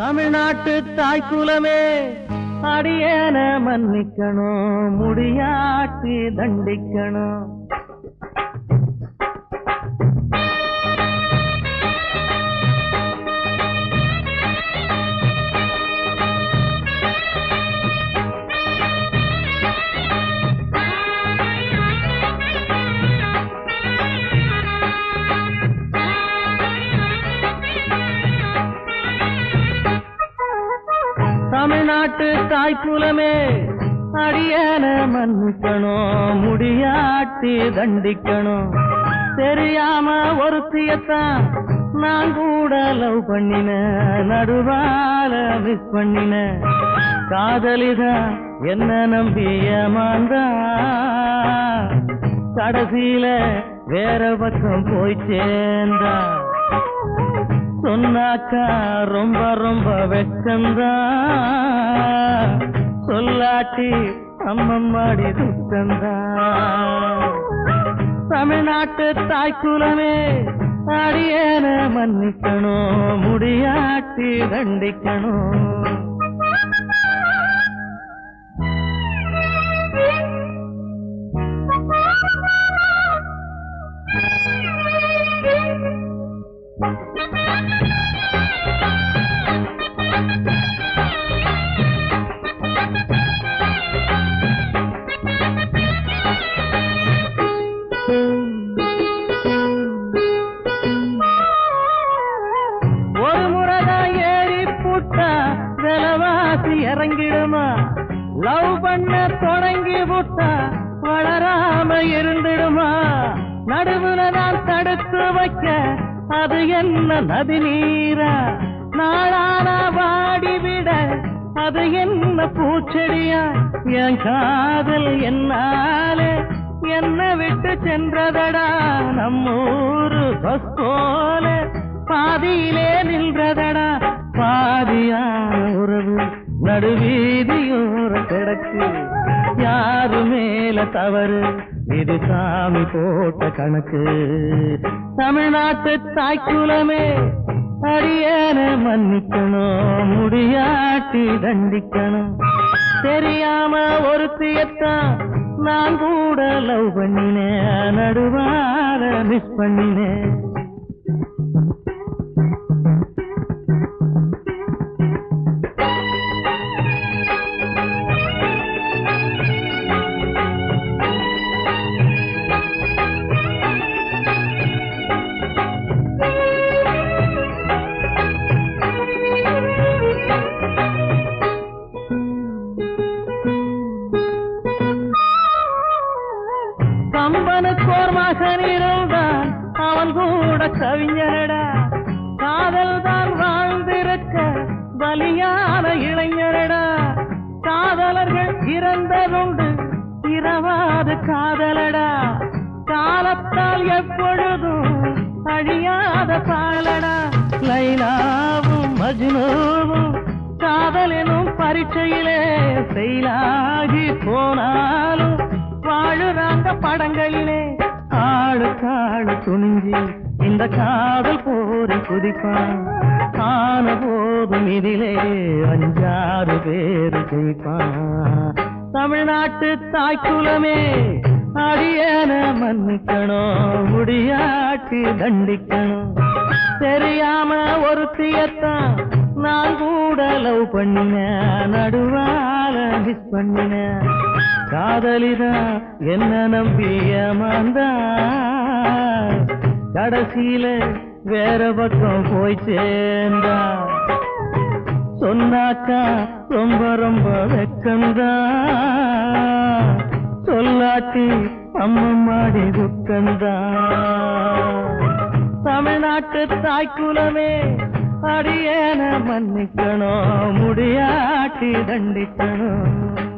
தமிழ்நாட்டு தாய்க்குலமே அடியேன மன்னிக்கணும் முடியாட்டி தண்டிக்கணும் தமிழ்நாட்டு தாய்க்குலமே அடியேன மன்னிக்கணும் முடியாட்டி தண்டிக்கணும் தெரியாம ஒருத்தியத்தான் நான் கூட லவ் பண்ணின நடுவால மிஸ் பண்ணின காதலிதா என்ன நம்பி ஏமாந்தா கடைசியில வேற பக்கம் போய் சேர்ந்தா சொன்னாக்கா ரொம்ப ரொம்ப வெக்கந்தா சொல்லாட்டி அம்மம்மாடி துக்கந்தா தமிழ்நாட்டு தாய்க்குலமே அடியேன மன்னிக்கணும் முடியாட்டி தண்டிக்கணும் ஒரு முறைதான் ஏறி புட்டா விலவாசி இறங்கிடுமா லவ் பண்ண தொடங்கி புட்டா வளராம இருந்துடுமா நடுவுல தான் தடுத்து வைக்க அது என்ன நதி நீரா நாளான வாடி விட அது என்ன பூச்செடியா என் காதல் என்னாலே என்ன விட்டு சென்றதடா நம்மூரு பஸ் போல பாதியிலே நின்றதடா பாதியான உறவு நடுவீதியோர கிடக்கு யாரு மேல தவறு இது சாமி போட்ட கணக்கு தமிழ்நாட்டு தாய்க்குலமே அடியேன மன்னிக்கணும் முடியாட்டி தண்டிக்கணும் தெரியாம ஒருத்தியத்தான் நான் கூட லவ் பண்ணினேன் நடுவார மிஸ் பண்ணினேன் கம்பனுக்கோர் மகன் இருந்தான் அவன் கூட கவிஞரடா காதல் தான் வாழ்ந்திருக்க பலியான இளைஞரடா காதலர்கள் இறந்ததுண்டு இரவாது காதலடா காலத்தால் எப்பொழுதும் அழியாத பாலடா லைலாவும் மஜ்னூவும் காதலெனும் பரீட்சையிலே செயலாகி போனாலும் வாழுறாங்க படங்களிலே ஆளு காடு துணிஞ்சி இந்த காதல் போரி குதிப்பான் ஆன போதும் இதிலே அஞ்சாறு பேரு ஜெயிப்பான் தமிழ்நாட்டு தாய்க்குலமே அடியேன மன்னிக்கணும் முடியாட்டி தண்டிக்கணும் தெரியாம ஒருத்தியத்தான் நான் கூட லவ் பண்ணினேன் நடுவால மிஸ் பண்ணினேன் காதலிதான் என்ன நம்பி ஏமாந்தா கடைசியில வேற பக்கம் போய் சேர்ந்தா சொன்னாக்கா ரொம்ப ரொம்ப வெக்கந்தா சொல்லாட்டி அம்மம்மாடி துக்கந்தா தமிழ்நாட்டு தாய்க்குலமே அடியேன மன்னிக்கணும் முடியாட்டி தண்டிக்கணும்